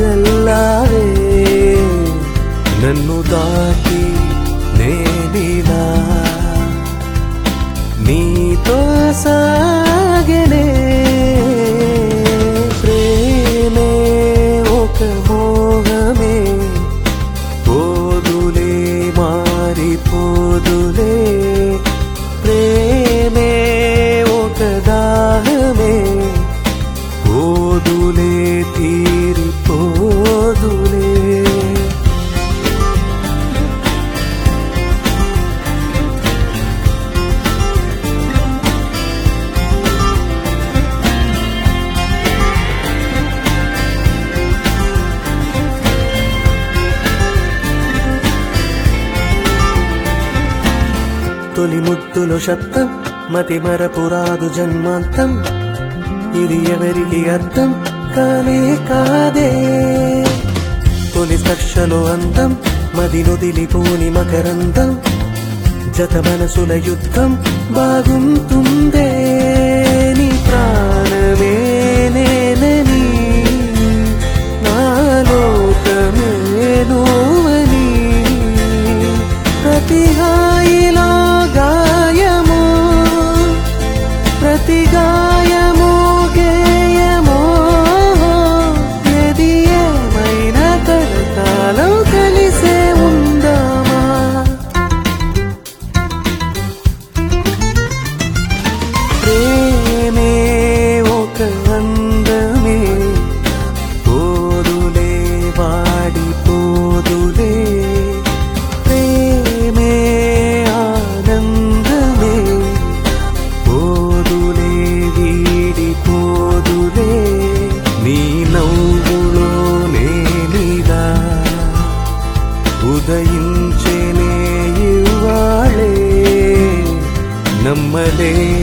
వెదజల్లావే నన్ను దాటి నేనిలా నీతో సాగనే ప్రేమే ఒక మోహమే పోదులే మారిపోదులే ప్రేమే ఒక దాహమే పోదులే తీరిపోదులే తొలి ముద్దులో శబ్దం మతి మరపురాదు జన్మాంతం ఇది ఎవరికి అర్థం కానే కాదే తొలి స్పర్శలో అందం మది నుదిలిపోని మకరందం జత మనసుల యుద్ధం బాగుంటుందే నీ ప్రాణమే నేనని నాలోకమే నువ్వని ప్రతి హాయిలో గాయము ప్రతి గాయము గేయమో ఏది ఏమైనా కలకాలం కలిసే ఉందామా ప్రేమే ఒక అందమే పోదులే వాడిపోదులే ప్రేమే ఆనందమే పోదులే వీడిపోదులే నీ నవ్వులో నేనిలా ఉదయించేనే ఇవాళే నమ్మలే